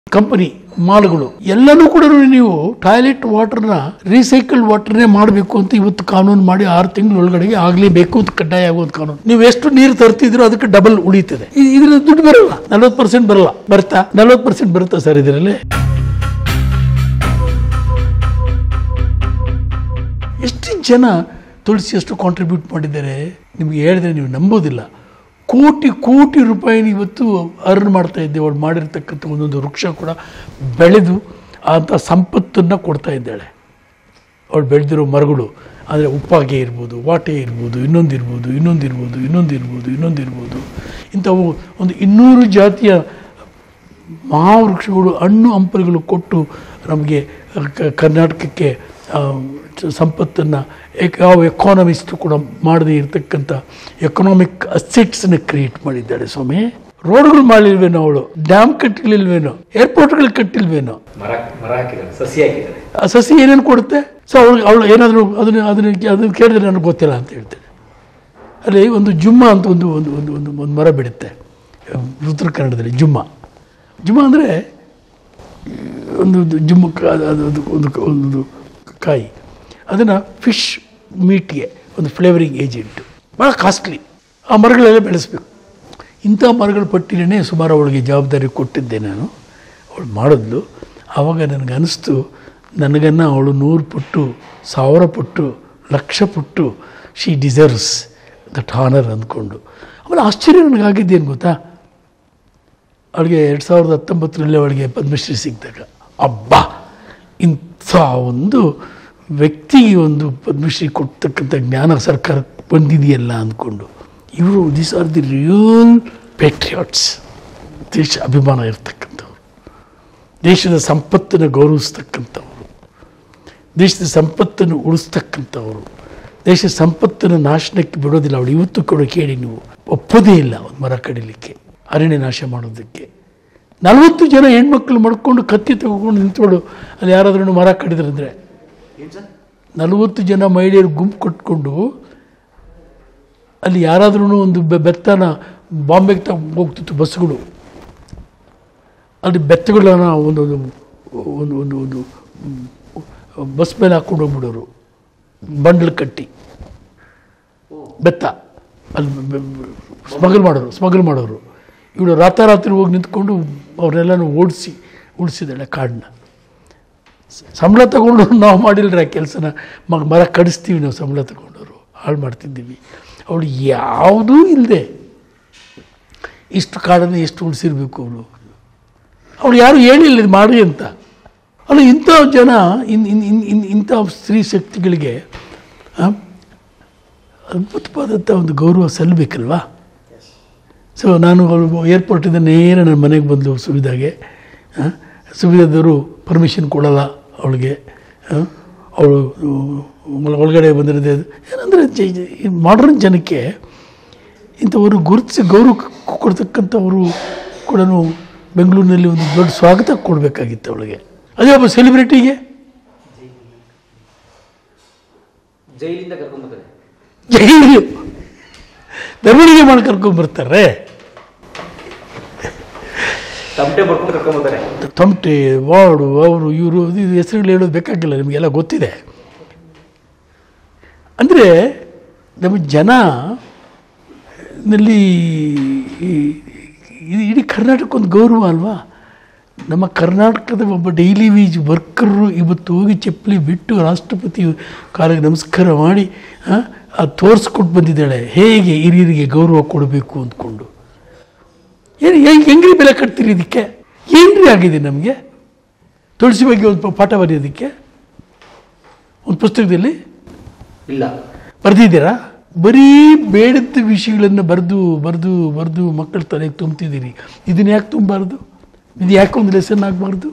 Company ಮಾಲ್ಗಳು ಎಲ್ಲನೂ ಕೂಡ ನೀವು ಟಾಯ್ಲೆಟ್ ವಾಟರ್ನ ರೀಸೈಕಲ್ ವಾಟರ್ನೇ ಮಾಡಬೇಕು ಅಂತ ಇವತ್ತು ಕಾನೂನು ಮಾಡಿ ಆರು ತಿಂಗಳ ಒಳಗಡೆಗೆ ಆಗಲೇಬೇಕು ಅಂತ ಕಡ್ಡಾಯ ಆಗೋದು ಕಾನೂನು ನೀವು ಎಷ್ಟು ನೀರು ತರ್ತಿದ್ರೋ ಅದಕ್ಕೆ ಡಬಲ್ ಉಳಿತದೆ ಇ- ಇದ್ರಲ್ಲಿ ದುಡ್ಡು ಬರಲ್ಲ ನಲ್ವತ್ತು ಪರ್ಸೆಂಟ್ ಬರಲ್ಲ ಬರ್ತಾ ನಲ್ವತ್ತು ಪರ್ಸೆಂಟ್ ಬರುತ್ತಾ ಸರ್ ಇದರಲ್ಲಿ ಎಷ್ಟು ಜನ ತುಳಸಿ ಎಷ್ಟು ಕಾಂಟ್ರಿಬ್ಯೂಟ್ ಮಾಡಿದ್ದಾರೆ ನಿಮಗೆ ಹೇಳಿದ್ರೆ ನೀವು ನಂಬೋದಿಲ್ಲ ಕೋಟಿ ಕೋಟಿ ರೂಪಾಯಿನ ಇವತ್ತು ಅರ್ನ್ ಮಾಡ್ತಾ ಇದ್ದೇವೆ ಅವಳು ಮಾಡಿರ್ತಕ್ಕಂಥ ಒಂದೊಂದು ವೃಕ್ಷ ಕೂಡ ಬೆಳೆದು ಅಂಥ ಸಂಪತ್ತನ್ನು ಕೊಡ್ತಾ ಇದ್ದಾಳೆ ಅವಳು ಬೆಳೆದಿರೋ ಮರಗಳು ಅಂದರೆ ಉಪ್ಪಾಗೆ ಇರ್ಬೋದು ವಾಟೆ ಇರ್ಬೋದು ಇನ್ನೊಂದು ಇರ್ಬೋದು ಇನ್ನೊಂದು ಇರ್ಬೋದು ಇನ್ನೊಂದು ಇರ್ಬೋದು ಇನ್ನೊಂದು ಇರ್ಬೋದು ಇಂಥವು ಒಂದು ಇನ್ನೂರು ಜಾತಿಯ ಮಹಾವೃಕ್ಷಗಳು ಹಣ್ಣು ಹಂಪಲುಗಳು ಕೊಟ್ಟು ನಮಗೆ ಕ- ಕರ್ನಾಟಕಕ್ಕೆ ಸಂಪತ್ತನ್ನು ಯಾವ ಎಕಾನಮಿಸ್ಟ್ ಕೂಡ ಮಾಡದೇ ಇರತಕ್ಕಂಥ ಎಕನಾಮಿಕ್ ಅಸೆಟ್ಸ್ನ ಕ್ರಿಯೇಟ್ ಮಾಡಿದ್ದಾಳೆ ಸ್ವಾಮಿ ರೋಡ್ಗಳು ಮಾಡಲಿಲ್ವೇನೋ ಅವಳು ಡ್ಯಾಮ್ ಕಟ್ಟಲಿಲ್ವೇನೋ ಏರ್ಪೋರ್ಟ್ಗಳು ಕಟ್ಟಿಲ್ವೇನೋ ಮರ ಮರ ಹಾಕಿದ್ದಾರೆ ಸಸಿ ಹಾಕಿದ್ದಾರೆ ಆ ಸಸಿ ಏನೇನು ಕೊಡುತ್ತೆ ಸೊ ಅವಳು ಅವಳು ಏನಾದರೂ ಅದನ್ನ ಅದನ್ನ ಅದನ್ನು ಕೇಳಿದ್ರೆ ನನಗೆ ಗೊತ್ತಿಲ್ಲ ಅಂತ ಹೇಳ್ತೇನೆ ಅಲ್ಲಿ ಒಂದು ಜುಮ್ಮ ಅಂತ ಒಂದು ಒಂದು ಒಂದು ಒಂದು ಒಂದು ಮರ ಬಿಡುತ್ತೆ ಉತ್ತರ ಕನ್ನಡದಲ್ಲಿ ಜುಮ್ಮ ಜುಮ್ಮ ಅಂದರೆ ಒಂದು ಒಂದು ಜುಮ್ಮ ಕ- ಅದು ಅದು ಅದು ಒಂದು ಒಂದು ಕಾಯಿ ಅದನ್ನು ಫಿಶ್ ಮೀಟ್ಗೆ ಒಂದು ಫ್ಲೇವರಿಂಗ್ ಏಜೆಂಟ್ ಭಾಳ ಕಾಸ್ಟ್ಲಿ ಆ ಮರಗಳೆಲ್ಲ ಬೆಳೆಸಬೇಕು ಇಂಥ ಮರಗಳ ಪಟ್ಟಿನೇ ಸುಮಾರು ಅವಳಿಗೆ ಜವಾಬ್ದಾರಿ ಕೊಟ್ಟಿದ್ದೆ ನಾನು ಅವಳು ಮಾಡಿದ್ಲು ಆವಾಗ ನನಗೆ ಅನಿಸ್ತು ನನಗನ್ನು ಅವಳು ನೂರು ಪಟ್ಟು ಸಾವಿರ ಪಟ್ಟು ಲಕ್ಷ ಪಟ್ಟು ಶಿ ಡಿಸರ್ವ್ಸ್ ದಟ್ ಹಾನರ್ ಅಂದ್ಕೊಂಡು ಆಮೇಲೆ ಆಶ್ಚರ್ಯ ನನಗಾಗಿದ್ದೇನು ಗೊತ್ತಾ ಅವಳಿಗೆ ಎರಡು ಸಾವಿರದ ಹತ್ತೊಂಬತ್ತರಲ್ಲಿ ಅವಳಿಗೆ ಪದ್ಮಶ್ರೀ ಸಿಕ್ಕಿದಾಗ ಅಬ್ಬಾ ಇಂಥ ಒಂದು ವ್ಯಕ್ತಿಗೆ ಒಂದು ಪದ್ಮಶ್ರೀ ಕೊಡ್ತಕ್ಕಂಥ ಜ್ಞಾನ ಸರ್ಕಾರಕ್ಕೆ ಬಂದಿದೆಯಲ್ಲ ಅಂದ್ಕೊಂಡು ಇವರು this are the real patriots ದೇಶ ಅಭಿಮಾನ ಇರ್ತಕ್ಕಂಥವ್ರು ದೇಶದ ಸಂಪತ್ತನ್ನು ಗೌರವಿಸ್ತಕ್ಕಂಥವ್ರು ದೇಶದ ಸಂಪತ್ತನ್ನು ಉಳಿಸ್ತಕ್ಕಂಥವ್ರು ದೇಶದ ಸಂಪತ್ತನ್ನು ನಾಶನಕ್ಕೆ ಬಿಡೋದಿಲ್ಲ ಅವಳು ಇವತ್ತು ಕೂಡ ಕೇಳಿ ನೀವು ಒಪ್ಪೋದೇ ಇಲ್ಲ ಒಂದು ಮರ ಕಡಿಲಿಕ್ಕೆ ಅರಣ್ಯ ನಾಶ ಮಾಡೋದಕ್ಕೆ ನಲವತ್ತು ಜನ ಹೆಣ್ಮಕ್ಳು ಮಾಡ್ಕೊಂಡು ಕತ್ತಿ ತಗೊಂಡು ನಿಂತ್ಕೊಂಡು ಅಲ್ಲಿ ಯಾರಾದ್ರೂ ಮರ ಕಡಿದ್ರಂದ್ರೆ ನಲವತ್ತು ಜನ ಮಹಿಳೆಯರು ಗುಂಪು ಕಟ್ಕೊಂಡು ಅಲ್ಲಿ ಯಾರಾದ್ರೂ ಒಂದು ಬೆ- ಬೆತ್ತನ ಬಾಂಬೆಗೆ ತಗೊಂಡು ಹೋಗ್ತಿತ್ತು ಬಸ್ಸುಗಳು ಅಲ್ಲಿ ಬೆತ್ತಗಳನ್ನ ಒಂದೊಂದು ಒಂದು ಒಂದು ಒಂದು ಮ್, ಬಸ್ ಮೇಲೆ ಹಾಕ್ಕೊಂಡು ಹೋಗ್ಬಿಡೋರು ಬಂಡಲ್ ಕಟ್ಟಿ ಬೆತ್ತ ಅಲ್ಲಿ ಸ್ಮಗಲ್ ಮಾಡೋರು ಸ್ಮಗಲ್ ಮಾಡೋರು ಇವಳು ರಾತಾರಾತ್ರಿ ಹೋಗಿ ನಿಂತ್ಕೊಂಡು ಅವ್ರನ್ನೆಲ್ಲನೂ ಓಡಿಸಿ ಉಳಿಸಿದ್ದಾಳೆ ಕಾಡನ್ನ ಸಂಬಳ ತಗೊಂಡು ನಾವು ಮಾಡಿಲ್ರಿ ಆ ಕೆಲಸನ ಮ ಮರ ಕಡಿಸ್ತೀವಿ ನಾವು ಸಂಬಳ ತಗೊಂಡವರು ಹಾಳು ಮಾಡ್ತಿದ್ದೀವಿ ಅವಳು ಯಾವುದೂ ಇಲ್ಲದೆ ಇಷ್ಟು ಕಾಡನ್ನು ಎಷ್ಟು ಉಳಿಸಿರ್ಬೇಕು ಅವಳು ಅವಳು ಯಾರು ಹೇಳಿಲ್ಲ ಇದು ಮಾಡಿ ಅಂತ ಅಲ್ಲ ಇಂಥ ಜನ ಇನ್ ಇನ್ ಇನ್ ಇನ್ ಇಂಥ ಸ್ತ್ರೀ ಶಕ್ತಿಗಳಿಗೆ ಆ, ಅದ್ಭುತವಾದಂಥ ಒಂದು ಗೌರವ ಸಲ್ಲಬೇಕಲ್ವಾ ಸೊ ನಾನು ಅವಳು ಏರ್ಪೋರ್ಟಿಂದ ನೇರ ನನ್ನ ಮನೆಗೆ ಬಂದಳು ಸುವಿಧಾಗೆ ಆ, ಸುವಿಧಾದವರು ಪರ್ಮಿಷನ್ ಕೊಡಲ್ಲ ಅವಳಿಗೆ ಆ, ಅವಳು ಒಳ- ಒಳಗಡೆ ಬಂದಿರೋದೇ ಏನಂದರೆ ಮಾಡರ್ನ್ ಜನಕ್ಕೆ ಇಂಥವರು ಗುರುತಿಸಿ ಗೌರವ ಕ- ಕೊಡ್ತಕ್ಕಂಥವರು ಕೂಡ ಬೆಂಗಳೂರಿನಲ್ಲಿ ಒಂದು ದೊಡ್ಡ ಸ್ವಾಗತ ಕೊಡಬೇಕಾಗಿತ್ತು ಅವಳಿಗೆ ಅದೇ ಒಬ್ಬ ಸೆಲೆಬ್ರಿಟಿಗೆ ಜೈಲಿಂದ ಕರ್ಕೊಂಡ್ಬರ್ತಾರೆ ಜೈಲಿಗೆ ಮೆರವಣಿಗೆ ಮಾಡಿ ಕರ್ಕೊಂಡ್ಬರ್ತಾರೆ ತಮಟೆ ಬರ್ಕೊಂಡು ಕರ್ಕೊಂಡ್ಬರ್ತಾರೆ ತಮಟೆ ವಾರ್ಡು ಅವರು ಇವರು ಇದು ಹೆಸರುಗಳು ಹೇಳೋದು ಬೇಕಾಗಿಲ್ಲ ನಿಮಗೆಲ್ಲ ಗೊತ್ತಿದೆ ಅಂದರೆ ನಮ್ಮ ಜನ ನಲ್ಲಿ ಈ- ಈ- ಇಡೀ ಕರ್ನಾಟಕ ಒಂದು ಗೌರವ ಅಲ್ವಾ ನಮ್ಮ ಕರ್ನಾಟಕದ ಒಬ್ಬ ಡೈಲಿ ವೇಜ್ ವರ್ಕರು ಇವತ್ತು ಹೋಗಿ ಚಪ್ಪಲಿ ಬಿಟ್ಟು ರಾಷ್ಟ್ರಪತಿ ಕಾಲಿಗೆ ನಮಸ್ಕಾರ ಮಾಡಿ ಆ, ಅದು ತೋರಿಸ್ಕೊಟ್ಟು ಬಂದಿದ್ದಾಳೆ ಹೇಗೆ ಹಿರಿಯರಿಗೆ ಗೌರವ ಕೊಡಬೇಕು ಅಂದ್ಕೊಂಡು ಏನು ಹೆಂಗೆ ಹೆಂಗ್ರಿ ಬೆಲೆ ಕಟ್ತೀರಿ ಇದಕ್ಕೆ ಏನ್ರಿ ಆಗಿದೆ ನಮಗೆ ತುಳಸಿ ಬಗ್ಗೆ ಒಂದು ಪ- ಪಾಠ ಬರೆಯೋದಕ್ಕೆ ಒಂದು ಪುಸ್ತಕದಲ್ಲಿ ಇಲ್ಲ ಬರೆದಿದ್ದೀರಾ ಬರೀ ಬೇಡದ ವಿಷಯಗಳನ್ನು ಬರೆದು ಬರೆದು ಬರೆದು ಮಕ್ಕಳ ತಲೆಗೆ ತುಂಬ್ತಿದ್ದೀರಿ ಇದನ್ನ ಯಾಕೆ ತುಂಬಾರ್ದು ಇದು ಯಾಕೆ ಒಂದು ಲೆಸನ್ ಆಗಬಾರ್ದು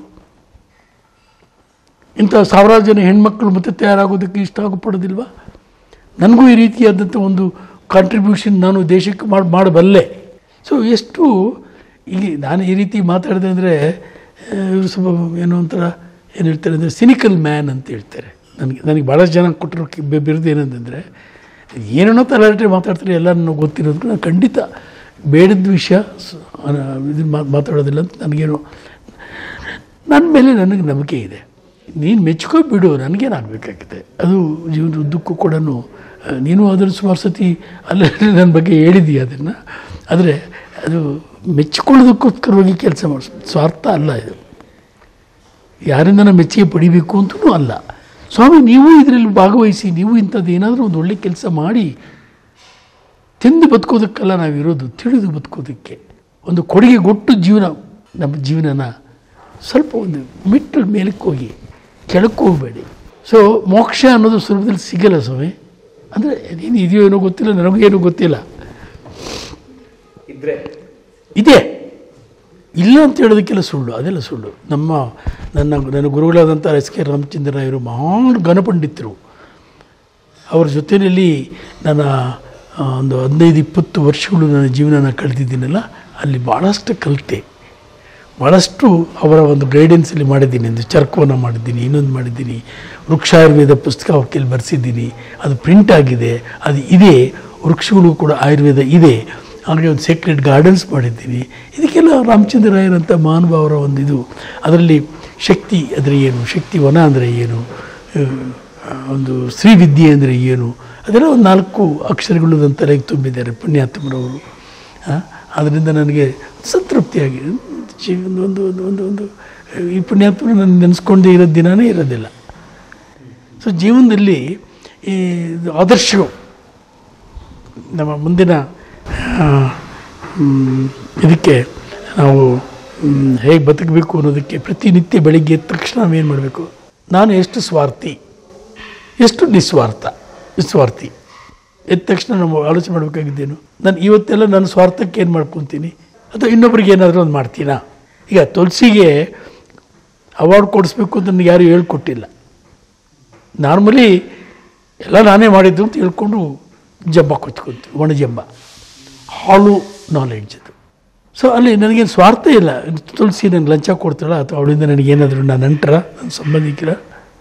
ಇಂಥ ಸಾವಿರಾರು ಜನ ಹೆಣ್ಮಕ್ಳು ಮತ್ತೆ ತಯಾರಾಗೋದಕ್ಕೆ ಇಷ್ಟ ಪಡೋದಿಲ್ವಾ ನನಗೂ ಈ ರೀತಿಯಾದಂಥ ಒಂದು ಕಾಂಟ್ರಿಬ್ಯೂಷನ್ ನಾನು ದೇಶಕ್ಕೆ ಮಾಡಿ ಮಾಡಬಲ್ಲೆ ಸೊ ಎಷ್ಟು ಇಲ್ಲಿ ನಾನು ಈ ರೀತಿ ಮಾತಾಡಿದೆ ಅಂದರೆ ಇವರು ಸ್ವಲ್ಪ ಏನೋ ಒಂಥರ ಏನು ಹೇಳ್ತಾರೆ ಅಂದರೆ ಸಿನಿಕಲ್ ಮ್ಯಾನ್ ಅಂತ ಹೇಳ್ತಾರೆ ನನಗೆ ನನಗೆ ಭಾಳಷ್ಟು ಜನ ಕೊಟ್ಟಿರೋ ಕಿ- ಬಿ- ಬಿರುದು ಏನಂತಂದರೆ ಏನೇನೋ ತಲಾಟೆ ಮಾತಾಡ್ತಾರೆ ಎಲ್ಲ ನನಗೆ ಗೊತ್ತಿರೋದು ನಾನು ಖಂಡಿತ ಬೇಡದ ವಿಷಯ ಸ- ಇದನ್ನ ಮಾತಾಡೋದಿಲ್ಲ ಅಂತ ನನಗೇನು ನನ್ನ ಮೇಲೆ ನನಗೆ ನಂಬಿಕೆ ಇದೆ ನೀನು ಮೆಚ್ಕೋ ಬಿಡು ನನಗೇನಾಗಬೇಕಾಗಿದೆ ಅದು ಜೀವನದ ಉದ್ದಕ್ಕೂ ಕೂಡ ನೀನು ಅದನ್ನು ಸುಮಾರು ಸತಿ ಅಲ್ಲೇ ನನ್ನ ಬಗ್ಗೆ ಹೇಳಿದೀಯ ಅದನ್ನು ಆದರೆ ಅದು ಮೆಚ್ಚಿಕೊಳ್ಳೋದಕ್ಕೋಸ್ಕರವಾಗಿ ಕೆಲಸ ಮಾಡಿ ಸ್ವಾರ್ಥ ಅಲ್ಲ ಇದು ಯಾರಿಂದ ಮೆಚ್ಚುಗೆ ಪಡಿಬೇಕು ಅಂತಲೂ ಅಲ್ಲ ಸ್ವಾಮಿ ನೀವು ಇದರಲ್ಲಿ ಭಾಗವಹಿಸಿ ನೀವು ಇಂಥದ್ದು ಏನಾದರೂ ಒಂದು ಒಳ್ಳೆ ಕೆಲಸ ಮಾಡಿ ತಿಂದು ಬದುಕೋದಕ್ಕಲ್ಲ ನಾವಿರೋದು ತಿಳಿದು ಬದುಕೋದಕ್ಕೆ ಒಂದು ಕೊಡುಗೆ ಕೊಟ್ಟು ಜೀವನ ನಮ್ಮ ಜೀವನನ ಸ್ವಲ್ಪ ಒಂದು ಮೆಟ್ಟು ಮೇಲಕ್ಕೆ ಹೋಗಿ ಕೆಳಕ್ಕೆ ಹೋಗಬೇಡಿ ಸೊ ಮೋಕ್ಷ ಅನ್ನೋದು ಸುಲಭದಲ್ಲಿ ಸಿಗಲ್ಲ ಸ್ವಾಮಿ ಅಂದರೆ ನೀನು ಇದೆಯೋ ಏನೋ ಗೊತ್ತಿಲ್ಲ ನನಗೂ ಏನೂ ಗೊತ್ತಿಲ್ಲ ಇದ್ರೆ ಇದೆ ಇಲ್ಲ ಅಂತ ಹೇಳೋದಕ್ಕೆಲ್ಲ ಸುಳ್ಳು ಅದೆಲ್ಲ ಸುಳ್ಳು ನಮ್ಮ ನನ್ನ ನನ್ನ ಗುರುಗಳಾದಂಥ ಎಸ್ ಕೆ ರಾಮಚಂದ್ರರಾಯರು ಮಹಾನ್ ಘನಪಂಡಿತರು ಅವರ ಜೊತೆಯಲ್ಲಿ ನನ್ನ ಆ, ಒಂದು ಹದಿನೈದು ಇಪ್ಪತ್ತು ವರ್ಷಗಳು ನನ್ನ ಜೀವನನ ಕಳೆದಿದ್ದೀನಲ್ಲ ಅಲ್ಲಿ ಭಾಳಷ್ಟು ಕಲಿತೆ ಭಾಳಷ್ಟು ಅವರ ಒಂದು ಗೈಡೆನ್ಸಲ್ಲಿ ಮಾಡಿದ್ದೀನಿ ಒಂದು ಚರ್ಕವನ್ನು ಮಾಡಿದ್ದೀನಿ ಇನ್ನೊಂದು ಮಾಡಿದ್ದೀನಿ ವೃಕ್ಷಾಯುರ್ವೇದ ಪುಸ್ತಕ ಅವ್ರ ಕೈಲಿ ಬರೆಸಿದ್ದೀನಿ ಅದು ಪ್ರಿಂಟ್ ಆಗಿದೆ ಅದು ಇದೆ ವೃಕ್ಷಗಳು ಕೂಡ ಆಯುರ್ವೇದ ಇದೆ ಹಾಗೆ ಒಂದು ಸೀಕ್ರೆಟ್ ಗಾರ್ಡನ್ಸ್ ಮಾಡಿದ್ದೀನಿ ಇದಕ್ಕೆಲ್ಲ ರಾಮಚಂದ್ರ ರಾಯರಂಥ ಮಹಾನುಭಾವರ ಒಂದು ಇದು ಅದರಲ್ಲಿ ಶಕ್ತಿ ಅಂದರೆ ಏನು ಶಕ್ತಿ ವನ ಅಂದರೆ ಏನು ಆ, ಒಂದು ಶ್ರೀವಿದ್ಯೆ ಅಂದರೆ ಏನು ಅದೆಲ್ಲ ಒಂದು ನಾಲ್ಕು ಅಕ್ಷರಗಳು ನನ್ನ ತಲೆಗೆ ತುಂಬಿದ್ದಾರೆ ಪುಣ್ಯಾತ್ಮರವರು ಅದರಿಂದ ನನಗೆ ಸಂತೃಪ್ತಿಯಾಗಿ ಜೀವ- ಒಂದು ಒಂದು ಒಂದು ಒಂದು ಒಂದು ಈ ಪುಣ್ಯಾತ್ಮರು ನನ್ನ ನೆನೆಸ್ಕೊಂಡೇ ಇರೋ ದಿನವೇ ಇರೋದಿಲ್ಲ ಸೊ ಜೀವನದಲ್ಲಿ ಈ ಇದು ಆದರ್ಶಗಳು ನಮ್ಮ ಮುಂದಿನ ಆ, ಮ್, ಇದಕ್ಕೆ ನಾವು ಹೇಗೆ ಬದುಕಬೇಕು ಅನ್ನೋದಕ್ಕೆ ಪ್ರತಿನಿತ್ಯ ಬೆಳಿಗ್ಗೆ ಎದ್ದ ತಕ್ಷಣ ನಾವೇನು ಮಾಡಬೇಕು ನಾನು ಎಷ್ಟು ಸ್ವಾರ್ಥಿ ಎಷ್ಟು ನಿಸ್ವಾರ್ಥ ನಿಸ್ವಾರ್ಥಿ ಎದ್ದ ತಕ್ಷಣ ನಾವು ಆಲೋಚನೆ ಮಾಡಬೇಕಾಗಿದ್ದೇನು ನಾನು ಇವತ್ತೆಲ್ಲ ನನ್ನ ಸ್ವಾರ್ಥಕ್ಕೆ ಏನು ಮಾಡ್ಕೊತೀನಿ ಅಥವಾ ಇನ್ನೊಬ್ರಿಗೆ ಏನಾದರೂ ಒಂದು ಮಾಡ್ತೀನಾ ಈಗ ತುಳಸಿಗೆ ಅವಾರ್ಡ್ ಕೊಡಿಸ್ಬೇಕು ಅಂತ ನನಗೆ ಯಾರೂ ಹೇಳ್ಕೊಟ್ಟಿಲ್ಲ ನಾರ್ಮಲಿ ಎಲ್ಲ ನಾನೇ ಮಾಡಿದ್ದು ಅಂತ ಹೇಳ್ಕೊಂಡು ಜಂಬ ಕೊಚ್ಕೊಂತು ಒಣ ಜಂಬ ಹಾಳು ನಾಲೆಡ್ಜ್ ಅದು ಸೊ ಅಲ್ಲಿ ನನಗೇನು ಸ್ವಾರ್ಥ ಇಲ್ಲ ತುಳಸಿ ನನಗೆ ಲಂಚ ಕೊಡ್ತಾಳ ಅಥವಾ ಅವಳಿಂದ ನನಗೇನಾದರೂ ನಾನು ನಂತರ ನನ್ನ ಸಂಬಂಧಿಕರ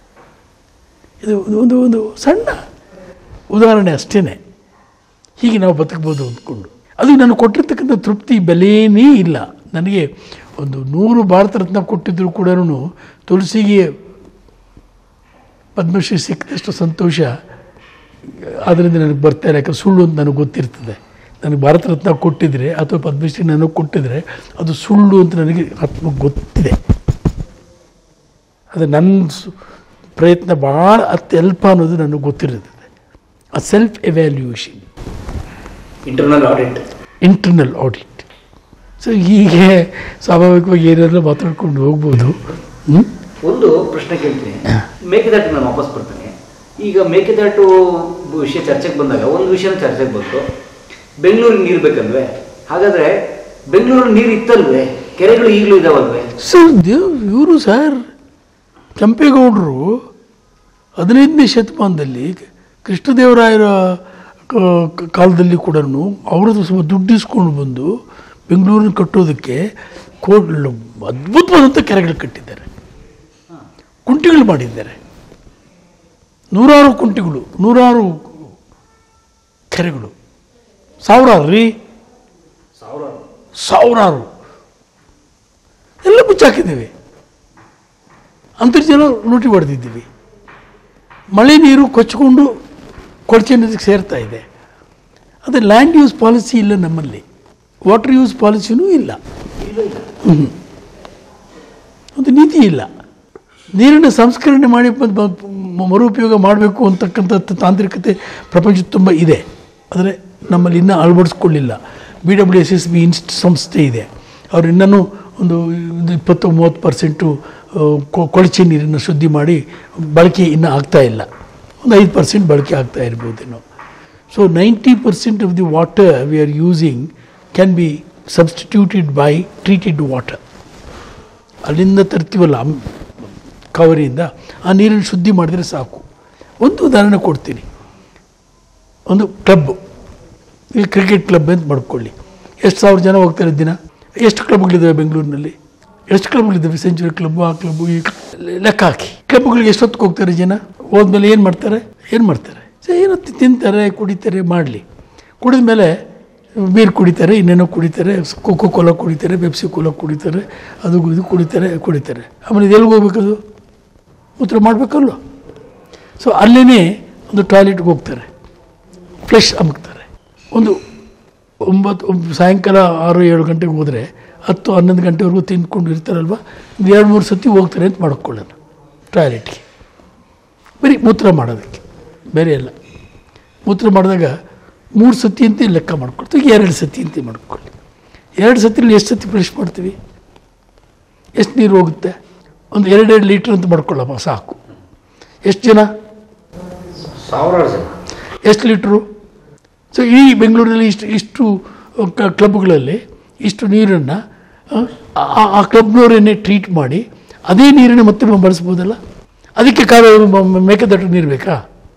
ಇದು ಒಂದು- ಒಂದು ಒಂದು ಸಣ್ಣ ಉದಾಹರಣೆ ಅಷ್ಟೇ ಹೀಗೆ ನಾವು ಬದುಕ್ಬೋದು ಅಂದ್ಕೊಂಡು ಅದು ನನಗೆ ಕೊಟ್ಟಿರ್ತಕ್ಕಂಥ ತೃಪ್ತಿ ಬೆಲೆಯೇ ಇಲ್ಲ ನನಗೆ ಒಂದು ನೂರು ಭಾರತ ರತ್ನ ಕೊಟ್ಟಿದ್ದರೂ ಕೂಡ ತುಳಸಿಗೆ ಪದ್ಮಶ್ರೀ ಸಿಕ್ಕಿದಷ್ಟು ಸಂತೋಷ ಅದರಿಂದ ನನಗೆ ಬರ್ತಾ ಇಲ್ಲ ಯಾಕಂದ್ರೆ ಸುಳ್ಳು ಅಂತ ನನಗೆ ಗೊತ್ತಿರ್ತದೆ ನನಗೆ ಭಾರತ ರತ್ನ ಕೊಟ್ಟಿದ್ರೆ ಅಥವಾ ಪದ್ಮಶ್ರೀ ನನಗೆ ಕೊಟ್ಟಿದ್ರೆ ಅದು ಸುಳ್ಳು ಅಂತ ನನಗೆ ಆತ್ಮ ಗೊತ್ತಿದೆ ಅದು ನನ್ನ ಸು- ಪ್ರಯತ್ನ ಭಾಳ ಅತ್ಯಲ್ಪ ಅನ್ನೋದು ನನಗೆ ಗೊತ್ತಿರುತ್ತದೆ ಆ self evaluation internal audit internal audit so ಹೀಗೆ ಸ್ವಾಭಾವಿಕವಾಗಿ ಏನಾದರೂ ಮಾತಾಡ್ಕೊಂಡು ಹೋಗ್ಬೋದು ಹ್ಞೂ ಒಂದು ಪ್ರಶ್ನೆ ಕೇಳ್ತೀನಿ ಮೇಕೆದಾಟು ನಾನು ವಾಪಸ್ ಬರ್ತೀನಿ ಈಗ ಮೇಕೆದಾಟು ವಿಷಯ ಚರ್ಚೆಗೆ ಬಂದಾಗ ಒಂದು ವಿಷಯನ ಚರ್ಚೆಗೆ ಬಂತು ಬೆಂಗಳೂರಿಗೆ ನೀರು ಬೇಕಲ್ವೇ ಹಾಗಾದ್ರೆ ಬೆಂಗಳೂರು ನೀರು ಇತ್ತಲ್ವೇ ಕೆರೆಗಳು ಈಗಲೂ ಇದಾವಲ್ವೇ ಸರ್ ದೇವ್ ಇವರು ಸರ್ ಕೆಂಪೇಗೌಡರು ಹದಿನೈದನೇ ಶತಮಾನದಲ್ಲಿ ಕೃಷ್ಣದೇವರಾಯರ ಕ- ಕ- ಕಾಲದಲ್ಲಿ ಕೂಡ ಅವರದ್ದು ಸ್ವಲ್ಪ ದುಡ್ಡು ಇಸ್ಕೊಂಡು ಬಂದು ಬೆಂಗಳೂರನ್ನ ಕಟ್ಟೋದಕ್ಕೆ ಕೋಡ್ ಅದ್ಭುತವಾದಂಥ ಕೆರೆಗಳು ಕಟ್ಟಿದ್ದಾರೆ ಕುಂಟಿಗಳು ಮಾಡಿದ್ದಾರೆ ನೂರಾರು ಕುಂಟಿಗಳು ನೂರಾರು ಕೆರೆಗಳು ಸಾವಿರಾರು ರೀ ಸಾವಿರಾರು ಸಾವಿರಾರು ಎಲ್ಲ ಮುಚ್ಚಾಕಿದ್ದೇವೆ ಅಂತರ್ಜಲ ಲೂಟಿ ಹೊಡೆದಿದ್ದೀವಿ ಮಳೆ ನೀರು ಕೊಚ್ಚಿಕೊಂಡು ಕೊಳಚೆ ನದಿಗೆ ಸೇರ್ತಾ ಇದೆ ಅದು ಲ್ಯಾಂಡ್ ಯೂಸ್ ಪಾಲಿಸಿ ಇಲ್ಲ ನಮ್ಮಲ್ಲಿ ವಾಟರ್ ಯೂಸ್ ಪಾಲಿಸಿನೂ ಇಲ್ಲ ಹ್ಮ್. ಒಂದು ನೀತಿ ಇಲ್ಲ ನೀರಿನ ಸಂಸ್ಕರಣೆ ಮಾಡಿ ಮ- ಮ- ಮರುಪಯೋಗ ಮಾಡಬೇಕು ಅಂತಕ್ಕಂಥ ತಾಂತ್ರಿಕತೆ ಪ್ರಪಂಚದ ತುಂಬ ಇದೆ ಆದರೆ ನಮ್ಮಲ್ಲಿ ಇನ್ನೂ ಅಳವಡಿಸ್ಕೊಳ್ಳಿಲ್ಲ B W S S B ಇನ್ಸ್ಟ್ ಸಂಸ್ಥೆ ಇದೆ ಅವರು ಇನ್ನೂ ಒಂದು ಒಂದು ಇಪ್ಪತ್ತು ಮೂವತ್ತು ಪರ್ಸೆಂಟು ಕೊಳಚೆ ನೀರನ್ನು ಶುದ್ಧಿ ಮಾಡಿ ಬಳಕೆ ಇನ್ನೂ ಆಗ್ತಾ ಇಲ್ಲ ಒಂದು ಐದು ಪರ್ಸೆಂಟ್ ಬಳಕೆ ಆಗ್ತಾ ಇರ್ಬೋದೇನೋ so ninety percent of the water we are using can be substituted by treated water ಅಲ್ಲಿಂದ ತರ್ತೀವಲ್ಲ ಅಮ್- ಕಾವೇರಿಯಿಂದ ಆ ನೀರನ್ನು ಶುದ್ಧಿ ಮಾಡಿದರೆ ಸಾಕು ಒಂದು ಉದಾಹರಣೆ ಕೊಡ್ತೀನಿ ಒಂದು ಕ್ಲಬ್ ಈ ಕ್ರಿಕೆಟ್ ಕ್ಲಬ್ ಅಂತ ಮಾಡ್ಕೊಳ್ಳಿ ಎಷ್ಟು ಸಾವಿರ ಜನ ಹೋಗ್ತಾರೆ ದಿನ ಎಷ್ಟು ಕ್ಲಬ್ಗಳಿದ್ದಾವೆ ಬೆಂಗಳೂರಿನಲ್ಲಿ ಎಷ್ಟು ಕ್ಲಬ್ಗಳಿದ್ದಾವೆ ಸೆಂಚುರಿ ಕ್ಲಬ್ಬು ಆ ಕ್ಲಬ್ಬು ಈ ಕ್ಲಬ್- ಲೆಕ್ಕ ಹಾಕಿ ಕ್ಲಬ್ಗಳಿಗೆ ಎಷ್ಟೊತ್ತಿಗೆ ಹೋಗ್ತಾರೆ ಜನ ಹೋದ್ಮೇಲೆ ಏನು ಮಾಡ್ತಾರೆ ಏನು ಮಾಡ್ತಾರೆ ಸೊ ಏನೋ ತಿ- ತಿಂತಾರೆ ಕುಡಿತಾರೆ ಮಾಡಲಿ ಕುಡಿದ ಮೇಲೆ ಬೀರ್ ಕುಡಿತಾರೆ ಇನ್ನೇನೋ ಕುಡಿತಾರೆ ಕೋಕೋ ಕೋಲಾ ಕುಡಿತಾರೆ ಪೆಪ್ಸಿ ಕೋಲಾ ಕುಡಿತಾರೆ ಅದು ಇದು ಕುಡಿತಾರೆ ಕುಡಿತಾರೆ ಆಮೇಲೆ ಇದು ಎಲ್ಲಿಗೆ ಹೋಗ್ಬೇಕದು ಮೂತ್ರ ಮಾಡಬೇಕಲ್ಲ ಸೊ ಅಲ್ಲೇ ಒಂದು ಟಾಯ್ಲೆಟ್ಗೆ ಹೋಗ್ತಾರೆ ಫ್ಲೆಶ್ ಅಮುಕ್ತಾರೆ ಒಂದು ಒಂಬತ್ತು ಒಂಬ- ಸಾಯಂಕಾಲ ಆರು ಏಳು ಗಂಟೆಗೆ ಹೋದರೆ ಹತ್ತು ಹನ್ನೊಂದು ಗಂಟೆವರೆಗೂ ತಿಂದ್ಕೊಂಡು ಇರ್ತಾರಲ್ವ ಒಂದು ಎರಡು ಮೂರು ಸತಿ ಹೋಗ್ತಾರೆ ಅಂತ ಮಾಡ್ಕೊಳ್ಳೋಣ ಟಾಯ್ಲೆಟ್ಗೆ ಬರೀ ಮೂತ್ರ ಮಾಡೋದಕ್ಕೆ ಬೇರೆ ಎಲ್ಲ ಮೂತ್ರ ಮಾಡಿದಾಗ ಮೂರು ಸತಿ ಅಂತ ಲೆಕ್ಕ ಮಾಡ್ಕೊಳ್ತೀವಿ ಎರಡು ಸತಿ ಅಂತ ಮಾಡ್ಕೊಳ್ಳಿ ಎರಡು ಸತಿಲಿ ಎಷ್ಟು ಸತಿ ಫ್ರೆಶ್ ಮಾಡ್ತೀವಿ ಎಷ್ಟು ನೀರು ಹೋಗುತ್ತೆ ಒಂದು ಎರಡೆರಡು ಲೀಟ್ರ್ ಅಂತ ಮಾಡ್ಕೊಳ್ಳಪ್ಪ ಸಾಕು ಎಷ್ಟು ಜನ ಸಾವಿರಾರು ಜನ ಎಷ್ಟು ಲೀಟ್ರು ಸೊ ಈ ಬೆಂಗಳೂರಿನಲ್ಲಿ ಇಷ್ಟು ಇಷ್ಟು ಕ- ಕ್ಲಬ್ಗಳಲ್ಲಿ ಇಷ್ಟು ನೀರನ್ನು ಆ ಕ್ಲಬ್ನವರನ್ನೇ ಟ್ರೀಟ್ ಮಾಡಿ ಅದೇ ನೀರನ್ನು ಮತ್ತೆ ನಾವು ಬಳಸ್ಬೋದಲ್ಲ ಅದಕ್ಕೆ ಕಾಲ ಮೇಕೆದಾಟು ನೀರು ಬೇಕಾ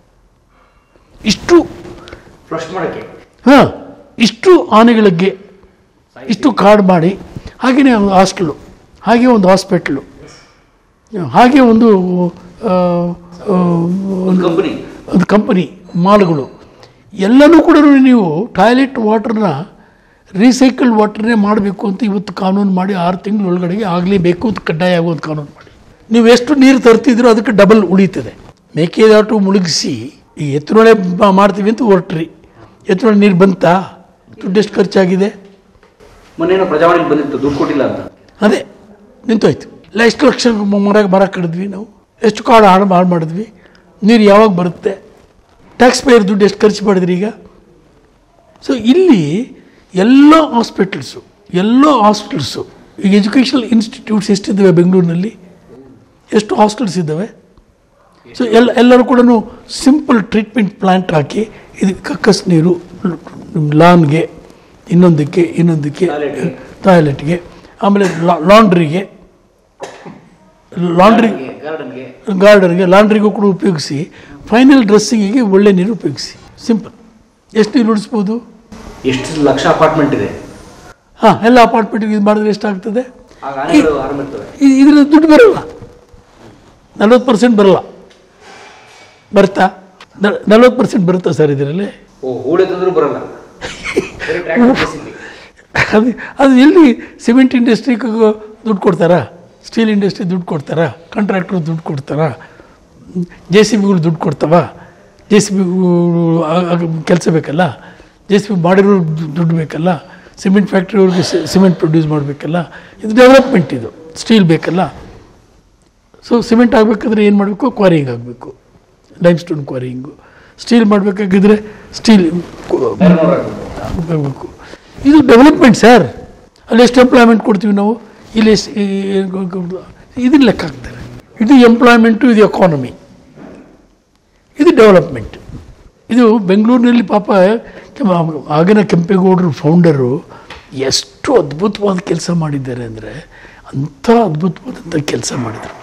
ಇಷ್ಟು ಫ್ಲಶ್ ಮಾಡೋಕ್ಕೆ ಹಾಂ ಇಷ್ಟು ಆನೆಗಳಿಗೆ ಇಷ್ಟು ಕಾರ್ಡ್ ಮಾಡಿ ಹಾಗೆಯೇ ಒಂದು ಹಾಸ್ಟೆಲು ಹಾಗೆ ಒಂದು ಹಾಸ್ಪಿಟ್ಲು ಹಾಗೆ ಒಂದು ಆ, ಆ, ಒಂದು ಕಂಪನಿ ಒಂದು ಕಂಪನಿ ಮಾಲ್ಗಳು ಎಲ್ಲನೂ ಕೂಡ ನೀವು ಟಾಯ್ಲೆಟ್ ವಾಟರ್ನ ರೀಸೈಕಲ್ಡ್ ವಾಟರ್ನೇ ಮಾಡಬೇಕು ಅಂತ ಇವತ್ತು ಕಾನೂನು ಮಾಡಿ ಆರು ತಿಂಗಳ ಒಳಗಡೆಗೆ ಆಗಲೇಬೇಕು ಅಂತ ಕಡ್ಡಾಯ ಆಗೋದು ಕಾನೂನು ಮಾಡಿ ನೀವು ಎಷ್ಟು ನೀರು ತರ್ತಿದ್ರೋ ಅದಕ್ಕೆ ಡಬಲ್ ಉಳಿತದೆ ಮೇಕೆದಾಟು ಮುಳುಗಿಸಿ ಈ ಎತ್ತರೊಳೆ ಬ- ಮಾಡ್ತೀವಿ ಅಂತ ಹೊರಟ್ರಿ ಎತ್ತರೊಳೆ ನೀರು ಬಂತಾ ದುಡ್ಡು ಎಷ್ಟು ಖರ್ಚಾಗಿದೆ ಮೊನ್ನೇನೋ ಪ್ರಜಾವಾಣಿಗೆ ಬಂದಿತ್ತು ದುಡ್ಡು ಕೊಟ್ಟಿಲ್ಲ ಅಂತ ಅದೇ ನಿಂತೋಯ್ತು ಇಲ್ಲ ಎಷ್ಟು ಲಕ್ಷ ಮ- ಮರ ಮರ ಕಡಿದ್ವಿ ನಾವು ಎಷ್ಟು ಕಾಡು ಹಾಳು ಹಾಳು ಮಾಡಿದ್ವಿ ನೀರು ಯಾವಾಗ ಬರುತ್ತೆ ಟ್ಯಾಕ್ಸ್ ಪೇಯರ್ ದುಡ್ಡು ಎಷ್ಟು ಖರ್ಚು ಮಾಡಿದ್ರಿ ಈಗ ಸೊ ಇಲ್ಲಿ ಎಲ್ಲ ಹಾಸ್ಪಿಟಲ್ಸು ಎಲ್ಲ ಹಾಸ್ಪಿಟಲ್ಸು ಈಗ ಎಜುಕೇಷನಲ್ ಇನ್ಸ್ಟಿಟ್ಯೂಟ್ಸ್ ಎಷ್ಟಿದ್ದಾವೆ ಬೆಂಗಳೂರಿನಲ್ಲಿ ಎಷ್ಟು ಹಾಸ್ಟೆಲ್ಸ್ ಇದ್ದಾವೆ ಸೊ ಎಲ್ಲ ಎಲ್ಲರೂ ಕೂಡ ಸಿಂಪಲ್ ಟ್ರೀಟ್ಮೆಂಟ್ ಪ್ಲ್ಯಾಂಟ್ ಹಾಕಿ ಇದು ಕಕ್ಕಸ್ ನೀರು ಲಾನ್ಗೆ ಇನ್ನೊಂದಕ್ಕೆ ಇನ್ನೊಂದಕ್ಕೆ ಟಾಯ್ಲೆಟ್ಗೆ. ಟಾಯ್ಲೆಟ್ಗೆ ಆಮೇಲೆ ಲಾಂಡ್ರಿಗೆ ಲಾಂಡ್ರಿ ಗಾರ್ಡನ್ಗೆ ಗಾರ್ಡನ್ಗೆ ಲಾಂಡ್ರಿಗೂ ಕೂಡ ಉಪಯೋಗಿಸಿ ಫೈನಲ್ ಡ್ರೆಸ್ಸಿಂಗಿಗೆ ಒಳ್ಳೆ ನೀರು ಉಪಯೋಗಿಸಿ ಸಿಂಪಲ್ ಎಷ್ಟು ನೀರು ಉಳಿಸ್ಬೋದು ಎಷ್ಟು ಲಕ್ಷ ಅಪಾರ್ಟ್ಮೆಂಟ್ ಇದೆ ಹಾಂ ಎಲ್ಲ ಅಪಾರ್ಟ್ಮೆಂಟಿಗೆ ಇದು ಮಾಡಿದ್ರೆ ಎಷ್ಟಾಗ್ತದೆ ಆಗ ಆನೆಗಳು ಆರಂಭಿರ್ತವೆ ಇ- ಇದರಿಂದ ದುಡ್ಡು ಬರಲ್ಲ ನಲ್ವತ್ತು ಪರ್ಸೆಂಟ್ ಬರಲ್ಲ ಬರ್ತಾ ನಲ್ವತ್ತು ಪರ್ಸೆಂಟ್ ಬರುತ್ತಾ ಸರ್ ಇದರಲ್ಲಿ ಓ ಹೂಳೆ ತಂದ್ರೂ ಬರಲ್ಲ ಬರೀ tractor ಬೇಸಿಗೆ. ಅದು ಅದು ಎಲ್ಲಿ ಸಿಮೆಂಟ್ ಇಂಡಸ್ಟ್ರಿಗೆ ದುಡ್ಡು ಕೊಡ್ತಾರಾ ಸ್ಟೀಲ್ ಇಂಡಸ್ಟ್ರಿ ದುಡ್ಡು ಕೊಡ್ತಾರಾ ಕಾಂಟ್ರಾಕ್ಟ್ರು ದುಡ್ಡು ಕೊಡ್ತಾರಾ ಜೆ ಸಿ ಬಿಗಳು ದುಡ್ಡು ಕೊಡ್ತಾವ ಜೆ ಸಿ ಬಿ ಕೆಲಸ ಬೇಕಲ್ಲ ಜೆ ಸಿ ಬಿ ಮಾಡಿರೋ ದುಡ್ಡು ಬೇಕಲ್ಲ ಸಿಮೆಂಟ್ ಫ್ಯಾಕ್ಟ್ರಿಯವ್ರಿಗೆ ಸಿಮೆಂಟ್ ಪ್ರೊಡ್ಯೂಸ್ ಮಾಡಬೇಕಲ್ಲ ಇದು ಡೆವಲಪ್ಮೆಂಟ್ ಇದು ಸ್ಟೀಲ್ ಬೇಕಲ್ಲ ಸೊ ಸಿಮೆಂಟ್ ಆಗಬೇಕಾದ್ರೆ ಏನು ಮಾಡಬೇಕು ಕ್ವಾರಿಂಗ್ ಆಗಬೇಕು ಲೈಮ್ ಸ್ಟೋನ್ ಕ್ವಾರಿಂಗು ಸ್ಟೀಲ್ ಮಾಡಬೇಕಾಗಿದ್ರೆ ಸ್ಟೀಲ್ Iron ore ಹಾಕ್ಬೇಕು. ಆಗಬೇಕು ಇದು ಡೆವಲಪ್ಮೆಂಟ್ ಸರ್ ಅಲ್ಲಿ ಎಷ್ಟು ಎಂಪ್ಲಾಯ್ಮೆಂಟ್ ಕೊಡ್ತೀವಿ ನಾವು ಇಲ್ಲಿ ಎಷ್ಟು ಇದನ್ನ ಲೆಕ್ಕ ಹಾಕ್ತಾರೆ ಇದು ಎಂಪ್ಲಾಯ್ಮೆಂಟು ಇದು ಎಕಾನಮಿ ಇದು ಡೆವಲಪ್ಮೆಂಟ್ ಇದು ಬೆಂಗಳೂರಿನಲ್ಲಿ ಪಾಪ ಕೆಮ್ಮ- ಆಗಿನ ಕೆಂಪೇಗೌಡರು ಫೌಂಡರು ಎಷ್ಟು ಅದ್ಭುತವಾದ ಕೆಲಸ ಮಾಡಿದ್ದಾರೆ ಅಂದರೆ ಅಂಥ ಅದ್ಭುತವಾದಂಥ ಕೆಲಸ ಮಾಡಿದರು